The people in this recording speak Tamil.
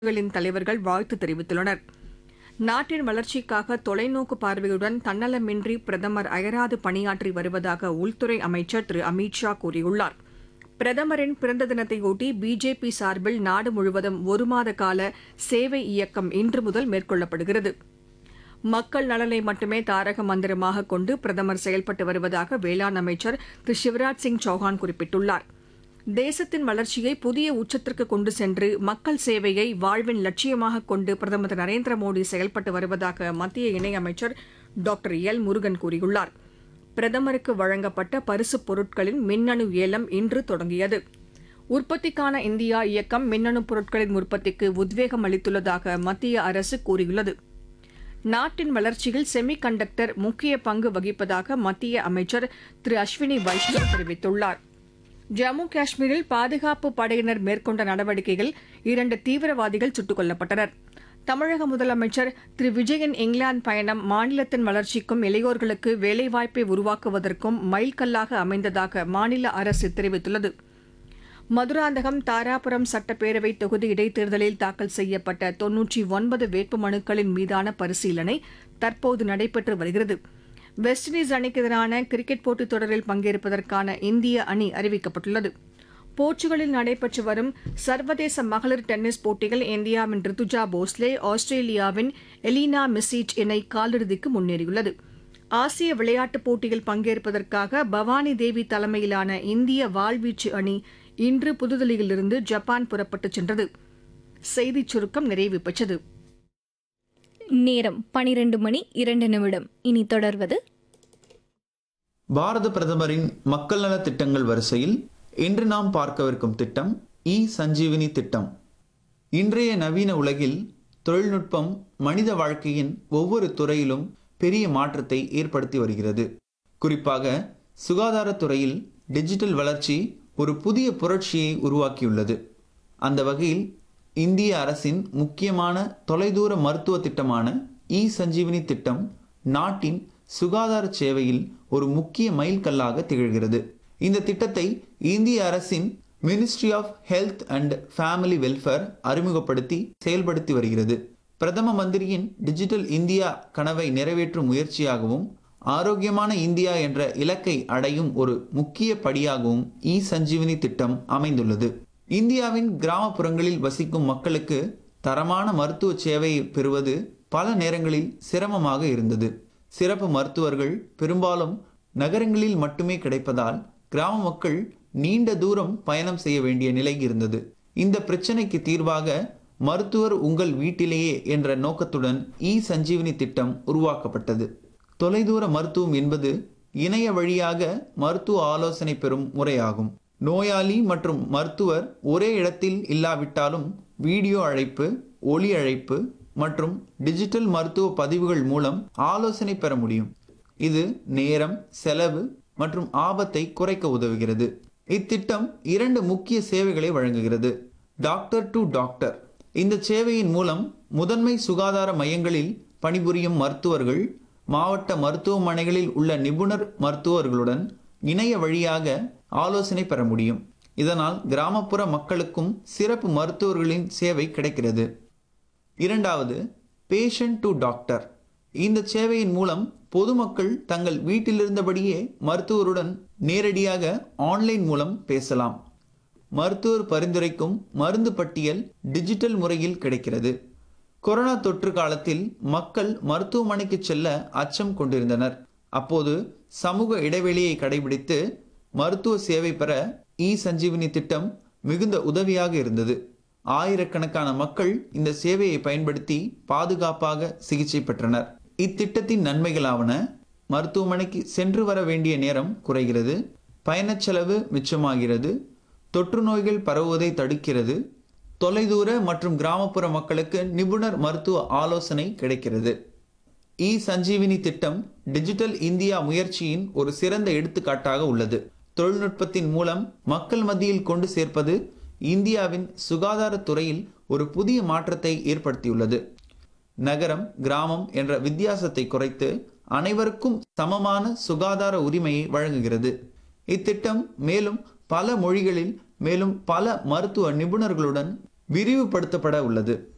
களின் தலைவர்கள் வாழ்த்து தெரிவித்துள்ளனர் நாட்டின் வளர்ச்சிக்காக தொலைநோக்கு பார்வையுடன் தன்னலமின்றி பிரதமர் அயராது பணியாற்றி வருவதாக உள்துறை அமைச்சர் திரு அமித் ஷா கூறியுள்ளார் பிரதமரின் பிறந்த தினத்தையொட்டி பிஜேபி சார்பில் நாடு முழுவதும் ஒரு மாத கால சேவை இயக்கம் இன்று முதல் மேற்கொள்ளப்படுகிறது மக்கள் நலனை மட்டுமே தாரக மந்திரமாக கொண்டு பிரதமர் செயல்பட்டு வருவதாக வேளாண் அமைச்சர் திரு சிவராஜ் சிங் சௌஹான் குறிப்பிட்டுள்ளார் தேசத்தின் வளர்ச்சியை புதிய உச்சத்திற்கு கொண்டு சென்று மக்கள் சேவையை வாழ்வின் லட்சியமாக கொண்டு பிரதமர் திரு நரேந்திர மோடி செயல்பட்டு வருவதாக மத்திய இணையமைச்சர் டாக்டர் எல் முருகன் கூறியுள்ளார் பிரதமருக்கு வழங்கப்பட்ட பரிசுப் பொருட்களின் மின்னணு ஏலம் இன்று தொடங்கியது உற்பத்திக்கான இந்தியா இயக்கம் மின்னணு பொருட்களின் உற்பத்திக்கு உத்வேகம் அளித்துள்ளதாக மத்திய அரசு கூறியுள்ளது நாட்டின் வளர்ச்சியில் செமி கண்டக்டர் முக்கிய பங்கு வகிப்பதாக மத்திய அமைச்சர் திரு அஸ்வினி வைஷ்ணவ் தெரிவித்துள்ளார் ஜம்மு காஷ்மீரில் பாதுகாப்பு படையினர் மேற்கொண்ட நடவடிக்கையில் இரண்டு தீவிரவாதிகள் சுட்டுக் கொல்லப்பட்டனர் தமிழக முதலமைச்சர் திரு விஜயன் இங்கிலாந்து பயணம் மாநிலத்தின் வளர்ச்சிக்கும் இளையோர்களுக்கு வேலைவாய்ப்பை உருவாக்குவதற்கும் மைல்கல்லாக அமைந்ததாக மாநில அரசு தெரிவித்துள்ளது மதுராந்தகம் தாராபுரம் சட்டப்பேரவை தொகுதி இடைத்தேர்தலில் தாக்கல் செய்யப்பட்ட தொன்னூற்றி ஒன்பது வேட்புமனுக்களின் மீதான பரிசீலனை தற்போது நடைபெற்று வருகிறது வெஸ்ட் இண்டீஸ் அணிக்கு எதிரான கிரிக்கெட் போட்டித் தொடரில் பங்கேற்பதற்கான இந்திய அணி அறிவிக்கப்பட்டுள்ளது போர்ச்சுகலில் நடைபெற்று வரும் சர்வதேச மகளிர் டென்னிஸ் போட்டியில் இந்தியாவின் ரித்துஜா போஸ்லே ஆஸ்திரேலியாவின் எலினா மிசிச் இணை காலிறுதிக்கு முன்னேறியுள்ளது ஆசிய விளையாட்டுப் போட்டியில் பங்கேற்பதற்காக பவானி தேவி தலைமையிலான இந்திய வாள்வீச்சு அணி இன்று புதுதில்லியிலிருந்து ஜப்பான் புறப்பட்டுச் சென்றது செய்திச் சுருக்கம் நிறைவு பெற்றது நேரம் பனிரெண்டு மணி இரண்டு நிமிடம் இனி தொடர்வது பாரத பிரதமரின் மக்கள் நல திட்டங்கள் வரிசையில் இன்று நாம் பார்க்கவிருக்கும் திட்டம் இ சஞ்சீவினி திட்டம் இன்றைய நவீன உலகில் தொழில்நுட்பம் மனித வாழ்க்கையின் ஒவ்வொரு துறையிலும் பெரிய மாற்றத்தை ஏற்படுத்தி வருகிறது குறிப்பாக சுகாதாரத்துறையில் டிஜிட்டல் வளர்ச்சி ஒரு புதிய புரட்சியை உருவாக்கியுள்ளது அந்த வகையில் இந்திய அரசின் முக்கியமான தொலைதூர மருத்துவ திட்டமான இ சஞ்சீவினி திட்டம் நாட்டின் சுகாதார சேவையில் ஒரு முக்கிய மைல்கல்லாக திகழ்கிறது இந்த திட்டத்தை இந்திய அரசின் ministry of health and family welfare அறிமுகப்படுத்தி செயல்படுத்தி வருகிறது பிரதம மந்திரியின் டிஜிட்டல் இந்தியா கனவை நிறைவேற்றும் முயற்சியாகவும் ஆரோக்கியமான இந்தியா என்ற இலக்கை அடையும் ஒரு முக்கிய படியாகவும் இ சஞ்சீவினி திட்டம் அமைந்துள்ளது இந்தியாவின் கிராமப்புறங்களில் வசிக்கும் மக்களுக்கு தரமான மருத்துவ சேவையை பெறுவது பல நேரங்களில் சிரமமாக இருந்தது சிறப்பு மருத்துவர்கள் பெரும்பாலும் நகரங்களில் மட்டுமே கிடைப்பதால் கிராம மக்கள் நீண்ட தூரம் பயணம் செய்ய வேண்டிய நிலை இருந்தது இந்த பிரச்சனைக்கு தீர்வாக மருத்துவர் உங்கள் வீட்டிலேயே என்ற நோக்கத்துடன் இ சஞ்சீவினி திட்டம் உருவாக்கப்பட்டது தொலைதூர மருத்துவம் என்பது இணைய வழியாக மருத்துவ ஆலோசனை பெறும் முறையாகும் நோயாளி மற்றும் மருத்துவர் ஒரே இடத்தில் இல்லாவிட்டாலும் வீடியோ அழைப்பு ஒலி அழைப்பு மற்றும் டிஜிட்டல் மருத்துவ பதிவுகள் மூலம் ஆலோசனை பெற முடியும் இது நேரம் செலவு மற்றும் ஆபத்தை குறைக்க உதவுகிறது இத்திட்டம் இரண்டு முக்கிய சேவைகளை வழங்குகிறது டாக்டர் டு டாக்டர் இந்த சேவையின் மூலம் முதன்மை சுகாதார மையங்களில் பணிபுரியும் மருத்துவர்கள் மாவட்ட மருத்துவமனைகளில் உள்ள நிபுணர் மருத்துவர்களுடன் இணைய வழியாக ஆலோசனை பெற முடியும் இதனால் கிராமப்புற மக்களுக்கும் சிறப்பு மருத்துவர்களின் சேவை கிடைக்கிறது இரண்டாவது பேஷண்ட் டு டாக்டர் இந்த சேவையின் மூலம் பொதுமக்கள் தங்கள் வீட்டிலிருந்தபடியே மருத்துவருடன் நேரடியாக ஆன்லைன் மூலம் பேசலாம் மருத்துவர் பரிந்துரைக்கும் மருந்து பட்டியல் டிஜிட்டல் முறையில் கிடைக்கிறது கொரோனா தொற்று காலத்தில் மக்கள் மருத்துவமனைக்கு செல்ல அச்சம் கொண்டிருந்தனர் அப்போது சமூக இடைவெளியை கடைபிடித்து மருத்துவ சேவை பெற இ சஞ்சீவினி திட்டம் மிகுந்த உதவியாக இருந்தது ஆயிரக்கணக்கான மக்கள் இந்த சேவையை பயன்படுத்தி பாதுகாப்பாக சிகிச்சை பெற்றனர் இத்திட்டத்தின் நன்மைகளாவன மருத்துவமனைக்கு சென்று வர வேண்டிய நேரம் குறைகிறது பயணச் செலவு மிச்சமாகிறது தொற்று நோய்கள் பரவுவதை தடுக்கிறது தொலைதூர மற்றும் கிராமப்புற மக்களுக்கு நிபுணர் மருத்துவ ஆலோசனை கிடைக்கிறது இ சஞ்சீவினி திட்டம் டிஜிட்டல் இந்தியா முயற்சியின் ஒரு சிறந்த எடுத்துக்காட்டாக உள்ளது தொழில்நுட்பத்தின் மூலம் மக்கள் மத்தியில் கொண்டு சேர்ப்பது இந்தியாவின் சுகாதாரத்துறையில் ஒரு புதிய மாற்றத்தை ஏற்படுத்தியுள்ளது நகரம் கிராமம் என்ற வித்தியாசத்தை குறைத்து அனைவருக்கும் சமமான சுகாதார உரிமையை வழங்குகிறது இத்திட்டம் மேலும் பல மொழிகளில் மேலும் பல மருத்துவ நிபுணர்களுடன் விரிவுபடுத்தப்பட உள்ளது